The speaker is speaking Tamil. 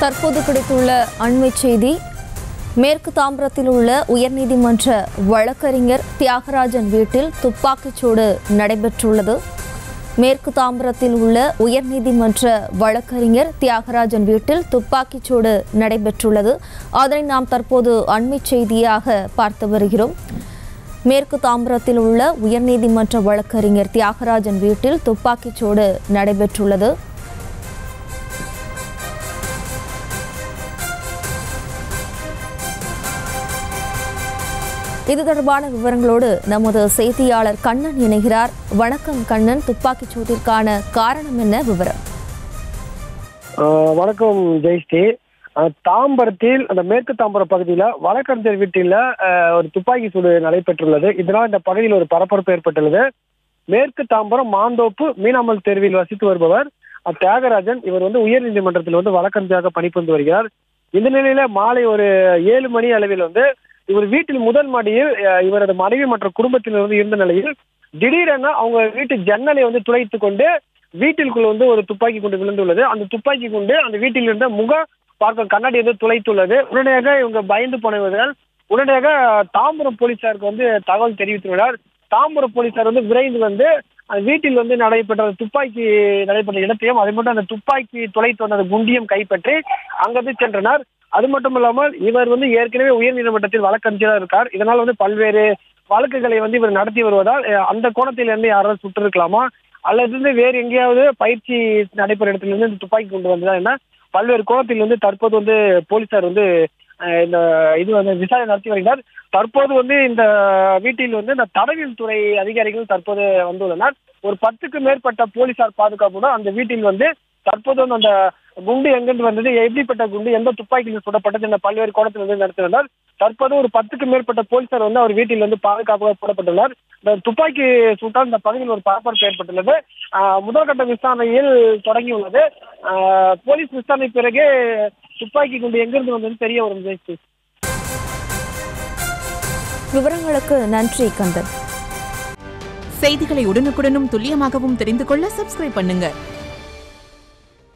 தற்போது கிடைத்துள்ள அண்மை செய்தி மேற்கு தாம்பரத்தில் உள்ள உயர்நீதிமன்ற வழக்கறிஞர் தியாகராஜன் வீட்டில் துப்பாக்கிச்சூடு நடைபெற்றுள்ளது மேற்கு தாம்பரத்தில் உள்ள உயர்நீதிமன்ற வழக்கறிஞர் தியாகராஜன் வீட்டில் துப்பாக்கிச்சூடு நடைபெற்றுள்ளது அதனை நாம் தற்போது அண்மை செய்தியாக பார்த்து வருகிறோம் மேற்கு தாம்பரத்தில் உள்ள உயர்நீதிமன்ற வழக்கறிஞர் தியாகராஜன் வீட்டில் துப்பாக்கிச்சூடு நடைபெற்றுள்ளது இது தொடர்பான விவரங்களோடு நமது செய்தியாளர் கண்ணன் இணைகிறார் வணக்கம் கண்ணன் துப்பாக்கிச் சூட்டிற்கான காரணம் என்ன விவரம் ஆஹ் வணக்கம் ஜெயஸ்ரீ ஆஹ் தாம்பரத்தில் அந்த மேற்கு தாம்பரம் பகுதியில் வழக்கறிஞர் வீட்டில் ஆஹ் ஒரு துப்பாக்கி சூடு நடைபெற்றுள்ளது இதனால் இந்த பகுதியில் ஒரு பரபரப்பு ஏற்பட்டுள்ளது மேற்கு தாம்பரம் மாந்தோப்பு மீனாமல் தெருவில் வசித்து வருபவர் அஹ் தியாகராஜன் இவர் வந்து உயர்நீதிமன்றத்தில் வந்து வழக்கறிஞராக பணிபுரிந்து வருகிறார் இந்த நிலையில மாலை ஒரு ஏழு மணி அளவில் வந்து இவர் வீட்டில் முதல் மாடியில் ஆஹ் இவரது மனைவி மற்றும் குடும்பத்தினர் வந்து இருந்த நிலையில் திடீரென அவங்க வீட்டு ஜன்னலை வந்து துளைத்து கொண்டு வீட்டிற்குள் வந்து ஒரு துப்பாக்கி குண்டு விழுந்துள்ளது அந்த துப்பாக்கி குண்டு அந்த வீட்டில் இருந்த முக பார்க்க கண்ணாடி வந்து துளைத்துள்ளது உடனடியாக இவங்க பயந்து போனவர்கள் உடனடியாக தாம்பரம் போலீசாருக்கு வந்து தகவல் தெரிவித்துள்ளனர் தாம்பரம் போலீசார் வந்து விரைந்து வந்து அந்த வீட்டில் வந்து நடைபெற்ற அந்த துப்பாக்கி நடைபெற்ற இடத்தையும் அதே மட்டும் அந்த துப்பாக்கி துளைத்து வந்த அந்த குண்டியும் கைப்பற்றி அங்கிருந்து சென்றனர் அது மட்டும் இல்லாமல் இவர் வந்து ஏற்கனவே உயர்நீதிமன்றத்தில் வழக்கறிஞராக இருக்கார் இதனால் வந்து பல்வேறு வழக்குகளை வந்து இவர் நடத்தி வருவதால் அஹ், அந்த கோணத்தில் இருந்து யாராவது சுட்டிருக்கலாமா அல்லது வந்து வேறு எங்கேயாவது பயிற்சி நடைபெற இடத்துல இருந்து இந்த துப்பாக்கி கொண்டு வந்ததா என்ன பல்வேறு கோணத்தில் வந்து தற்போது வந்து போலீசார் வந்து அஹ், இந்த இது வந்து விசாரணை நடத்தி வருகிறார் தற்போது வந்து இந்த வீட்டில் வந்து இந்த தடவியல் துறை அதிகாரிகள் தற்போது வந்துள்ளனர் ஒரு பத்துக்கு மேற்பட்ட போலீசார் பாதுகாப்புடன் அந்த வீட்டில் வந்து தற்போது வந்து அந்த குண்டு எங்கிருந்து வந்தது எப்படிப்பட்ட குண்டு எந்த துப்பாக்கியில் சுடப்பட்டது என்ற பல்வேறு கோணத்தில் வந்து நடத்தினர் தற்போது ஒரு பத்துக்கு மேற்பட்ட போலீசார் வந்து அவர் வீட்டில் வந்து பாதுகாப்பாக போடப்பட்டுள்ளனர் இந்த துப்பாக்கி சூட்டால் இந்த பகுதியில் ஒரு பரபரப்பு ஏற்பட்டுள்ளது ஆஹ் முதல்கட்ட விசாரணையில் தொடங்கியுள்ளது ஆஹ் போலீஸ் விசாரணை பிறகு துப்பாக்கி குண்டு எங்கிருந்து வந்தது தெரிய வரும் ஜெயஸ்ரீ விவரங்களுக்கு நன்றி கந்தன் செய்திகளை உடனுக்குடனும் துல்லியமாகவும் தெரிந்து கொள்ள சப்ஸ்கிரைப் பண்ணுங்க